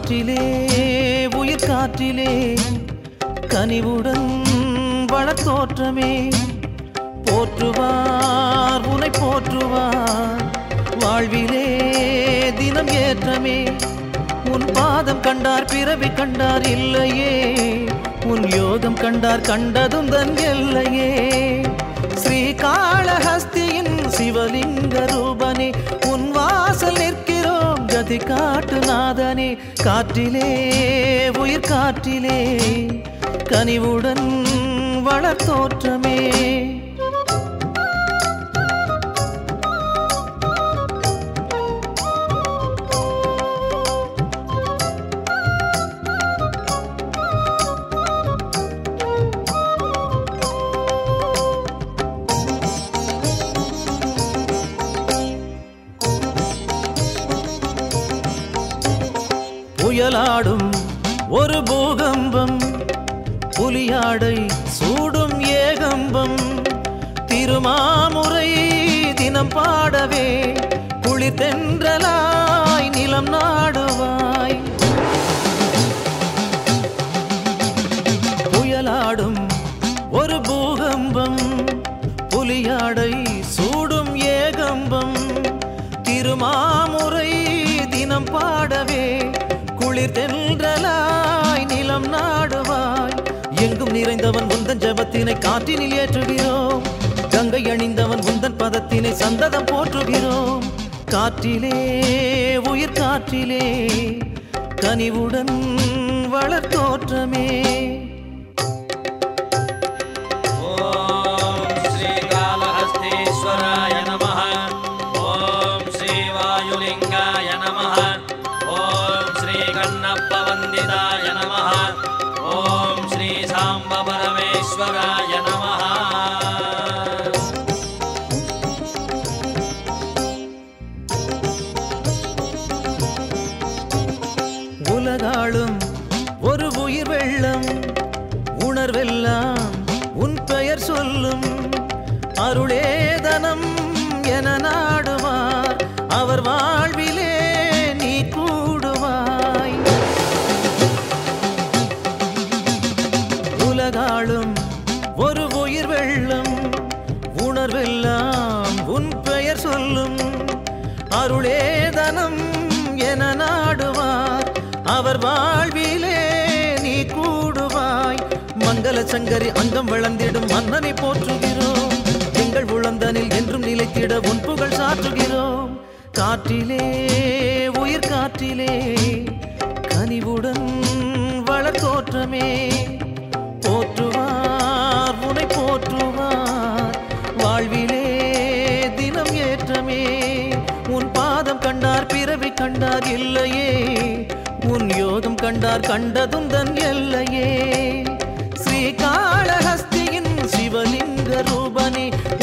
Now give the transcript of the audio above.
காற்றிலே உயிர் காற்றிலே கனிவுடன் வளத்தோற்றமே போற்றுவார் உனை போற்றுவார் வாழ்விலே தினம் ஏற்றமே உன் பாதம் கண்டார் பிறவி கண்டார் இல்லையே உன் யோகம் கண்டார் கண்டதும் தன் எல்லையே ஸ்ரீகாளஹஸ்தியின் சிவலிங்க ரூபனே உன் வாசல் நிற்கிறோம் கதி காட்டு நாதனே காற்றிலே உயிர் காற்றிலே கனிவுடன் வளர்த்தோற்றமே புயலாடும் ஒரு பூகம்பம் புலியாடை சூடும் ஏகம்பம் திருமாமுறை தினம் பாடவே குளிர் தென்றலாய் நிலம் நாடுவாய் புயலாடும் ஒரு பூகம்பம் புலியாடை சூடும் ஏகம்பம் திருமாமுறை தினம் பாடவே குளிர் தென்றலாய் நிலம் நாடுவாய் எங்கும் நிறைந்தவன் உந்தன் ஜபத்தினை காற்றினில் ஏற்றுகிறோம் கங்கை அணிந்தவன் உந்தன் பதத்தினை சந்ததம் போற்றுகிறோம் காற்றிலே உயிர் காற்றிலே கனிவுடன் வளர்த்தோற்றமே ॐ श्रीकालहस्तीश्वराय नमः ॐ श्रीवायुलिङ्गाय नमः ॐ श्रीकण्णप्पवन्दिताय नमः ॐ श्रीसाम्बपरमेश्वराय नमः உலகாளும் ஒரு உயிர் வெள்ளம் உணர்வெல்லாம் உன் பெயர் சொல்லும் அருளேதனம் என நாடுவார் அவர் வாழ்விலே நீ கூடுவாய் உலகாளும் ஒரு உயிர் வெள்ளம் உணர்வெல்லாம் உன் பெயர் சொல்லும் அருளேதனம் என நாடுவார் அவர் வாழ்விலே நீ கூடுவாய் மங்கள சங்கரி அங்கம் வளர்ந்திடும் மன்னனை போற்றுகிறோம் எங்கள் உளந்தனில் என்றும் நிலைத்திட உன் புகழ் சாற்றுகிறோம் காற்றிலே உயிர் காற்றிலே கனிவுடன் வளர்த்தோற்றமே போற்றுவார் உனை போற்றுவார் வாழ்விலே தினம் ஏற்றமே உன் பாதம் கண்டார் பிறவி கண்டார் இல்லையே உன் யோகம் கண்டார் கண்டதும் தன் எல்லையே ஸ்ரீகாளஹஸ்தியின் சிவலிங்க ரூபனே